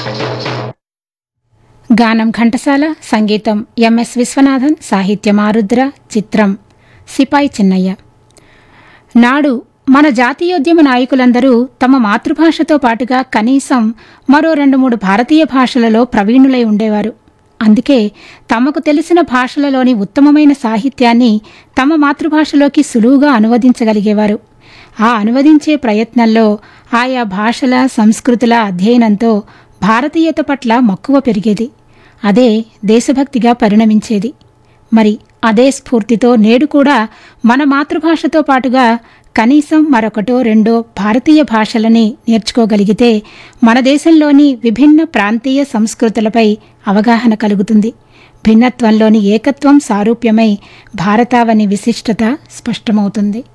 గానం ఘంటసాల సంగీతం ఎంఎస్ విశ్వనాథన్ సాహిత్యం ఆరుద్ర చిత్రం సిపాయి చిన్నయ్య నాడు మన జాతీయోద్యమ నాయకులందరూ తమ మాతృభాషతో పాటుగా కనీసం మరో రెండు మూడు భారతీయ భాషలలో ప్రవీణులై ఉండేవారు అందుకే తమకు తెలిసిన భాషలలోని ఉత్తమమైన సాహిత్యాన్ని తమ మాతృభాషలోకి సులువుగా అనువదించగలిగేవారు ఆ అనువదించే ప్రయత్నంలో ఆయా భాషల సంస్కృతుల అధ్యయనంతో భారతీయత పట్ల మక్కువ పెరిగేది అదే దేశభక్తిగా పరిణమించేది మరి అదే స్ఫూర్తితో నేడు కూడా మన మాతృభాషతో పాటుగా కనీసం మరొకటో రెండో భారతీయ భాషలని నేర్చుకోగలిగితే మన దేశంలోని విభిన్న ప్రాంతీయ సంస్కృతులపై అవగాహన కలుగుతుంది భిన్నత్వంలోని ఏకత్వం సారూప్యమై భారతావని విశిష్టత స్పష్టమవుతుంది